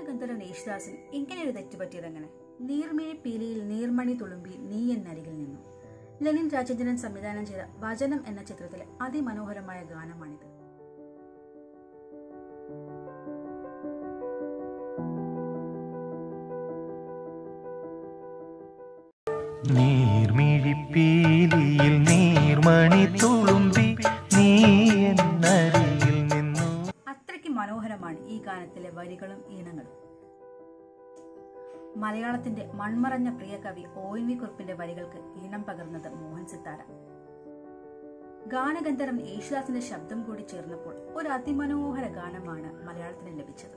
ഗാനഗന്ധർവൻ യേശുദാസൻ ഇങ്ങനെ ഒരു തെറ്റ് പറ്റിയതെങ്ങനെ നീർമിഴി പീലിയിൽ നീർമണി തുളുമ്പി നീ എന്നരികിൽ നിന്നു ലെനിൻ രാജേന്ദ്രൻ സംവിധാനം ചെയ്ത വചനം എന്ന ചിത്രത്തിലെ അതിമനോഹരമായ ഗാനമാണിത് നീർമിഴിപ്പീലിയിൽ നീർമണി തുളുമ്പി നീ എന്നരികിൽ നിന്നു അത്രയ്ക്ക് മനോഹരമാണ് ഈ ഗാനത്തിലെ വരികളും ഈണങ്ങളും മലയാളത്തിന്റെ മൺമറഞ്ഞ പ്രിയ കവി ഒ എൻ വി കുറുപ്പിന്റെ വരികൾക്ക് ഈണം പകർന്നത് മോഹൻ സിത്താര ഗാനഗന്ധർവൻ യേശുദാസിന്റെ ശബ്ദം കൂടി ചേർന്നപ്പോൾ ഒരു അതിമനോഹര ഗാനമാണ് മലയാളത്തിന് ലഭിച്ചത്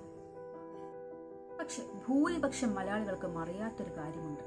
പക്ഷെ ഭൂരിപക്ഷം മലയാളികൾക്കും അറിയാത്തൊരു കാര്യമുണ്ട്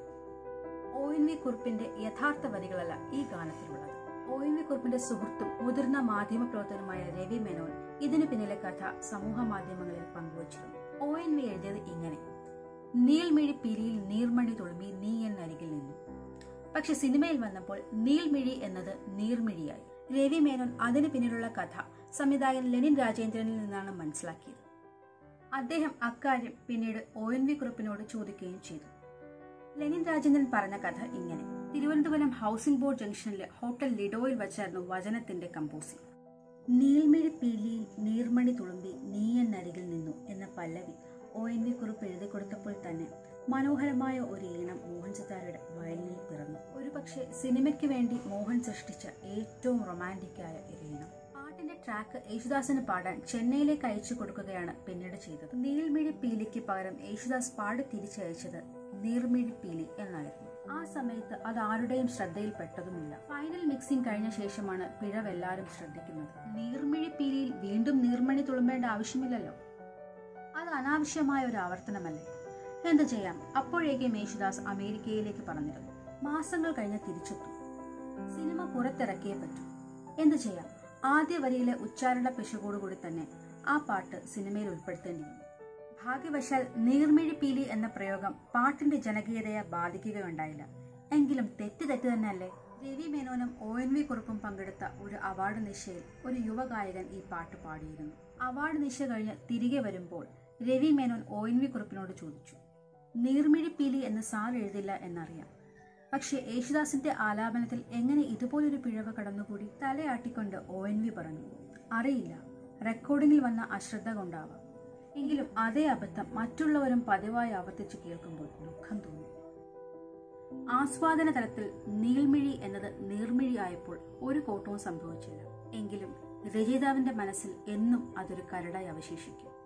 ഒ എൻ വി കുറുപ്പിന്റെ യഥാർത്ഥ വരികളല്ല ഈ ഗാനത്തിലുള്ളത് ഒ എൻ വി കുറുപ്പിന്റെ സുഹൃത്തും മുതിർന്ന മാധ്യമ പ്രവർത്തകനുമായ രവി മേനോൻ ഇതിനു പിന്നിലെ കഥ സമൂഹ മാധ്യമങ്ങളിൽ പങ്കുവച്ചിരുന്നു ഒ എൻ വി എഴുതിയത് ഇങ്ങനെ നീൽമിഴി പിരിയിൽ നീർമണി തുളുമ്പി നീ എന്നരികിൽ നിന്നു പക്ഷെ സിനിമയിൽ വന്നപ്പോൾ നീൽമിഴി എന്നത് നീർമിഴിയായി രവി മേനോൻ അതിനു പിന്നിലുള്ള കഥ സംവിധായകൻ ലെനിൻ രാജേന്ദ്രനിൽ നിന്നാണ് മനസ്സിലാക്കിയത് അദ്ദേഹം അക്കാര്യം പിന്നീട് ഒ എൻ വി കുറുപ്പിനോട് ചോദിക്കുകയും ചെയ്തു ലെനിൻ രാജേന്ദ്രൻ പറഞ്ഞ കഥ ഇങ്ങനെ തിരുവനന്തപുരം ഹൗസിംഗ് ബോർഡ് ജംഗ്ഷനിലെ ഹോട്ടൽ ലിഡോയിൽ വച്ചായിരുന്നു വചനത്തിന്റെ കമ്പോസിംഗ് നീൽമിഴി പീലിയിൽ നീർമണി തുളുമ്പി നീ എന്നരികിൽ നിന്നു എന്ന പല്ലവി ഒ എൻ വി കുറിപ്പ് എഴുതി കൊടുത്തപ്പോൾ തന്നെ മനോഹരമായ ഒരു ഈണം മോഹൻ സിത്താരയുടെ വയലിനിൽ പിറന്നു ഒരുപക്ഷെ സിനിമയ്ക്ക് വേണ്ടി മോഹൻ സൃഷ്ടിച്ച ഏറ്റവും റൊമാൻറ്റിക്കായ ഒരു ഈണം പാട്ടിന്റെ ട്രാക്ക് യേശുദാസിന് പാടാൻ ചെന്നൈയിലേക്ക് അയച്ചു കൊടുക്കുകയാണ് പിന്നീട് ചെയ്തത് നീൽമിഴി പീലിക്ക് പകരം യേശുദാസ് പാടി തിരിച്ചയച്ചത് നീർമിഴി പീലി എന്നായിരുന്നു ആ സമയത്ത് അത് ആരുടെയും ശ്രദ്ധയിൽപ്പെട്ടതുമില്ല ഫൈനൽ മിക്സിംഗ് കഴിഞ്ഞ ശേഷമാണ് പിഴവ് എല്ലാവരും ശ്രദ്ധിക്കുന്നത് നീർമിഴി പീലിയിൽ വീണ്ടും നീർമണി തുളുമ്പേണ്ട ആവശ്യമില്ലല്ലോ അത് അനാവശ്യമായ ഒരു ആവർത്തനമല്ലേ എന്തു ചെയ്യാം അപ്പോഴേക്കും യേശുദാസ് അമേരിക്കയിലേക്ക് പറഞ്ഞിരുന്നു മാസങ്ങൾ കഴിഞ്ഞ് തിരിച്ചെത്തും സിനിമ പുറത്തിറക്കിയേ പറ്റൂ എന്തു ചെയ്യാം ആദ്യ വരിയിലെ ഉച്ചാരണ പിശകോടുകൂടി തന്നെ ആ പാട്ട് സിനിമയിൽ ഉൾപ്പെടുത്തേണ്ടിയിരുന്നു ഭാഗ്യവശാൽ നീർമിഴി പീലി എന്ന പ്രയോഗം പാട്ടിന്റെ ജനകീയതയെ ബാധിക്കുകയുണ്ടായില്ല എങ്കിലും തെറ്റ് തെറ്റ് തന്നെയല്ലേ രവി മേനോനും ഒ എൻ വി കുറുപ്പും പങ്കെടുത്ത ഒരു അവാർഡ് നിശയിൽ ഒരു യുവഗായകൻ ഈ പാട്ട് പാടിയിരുന്നു അവാർഡ് നിശ കഴിഞ്ഞ് തിരികെ വരുമ്പോൾ Ravi Menon O N V കുറുപ്പിനോട് ചോദിച്ചു നീർമിഴി പീലി എന്ന് സാർ എഴുതില്ല എന്നറിയാം പക്ഷേ യേശുദാസിന്റെ ആലാപനത്തിൽ എങ്ങനെ ഇതുപോലൊരു പിഴവ് കടന്നുകൂടി തലയാട്ടിക്കൊണ്ട് ഒ എൻ വി പറഞ്ഞു അറിയില്ല റെക്കോർഡിംഗിൽ വന്ന അശ്രദ്ധ കൊണ്ടാവാം എങ്കിലും അതേ അബദ്ധം മറ്റുള്ളവരും പതിവായി ആവർത്തിച്ച് കേൾക്കുമ്പോൾ ദുഃഖം തോന്നി ആസ്വാദന തലത്തിൽ നീൾമിഴി എന്നത് നീർമിഴി ആയപ്പോൾ ഒരു കോട്ടവും സംഭവിച്ചില്ല എങ്കിലും രചയിതാവിന്റെ മനസ്സിൽ എന്നും അതൊരു കരടായി അവശേഷിക്കും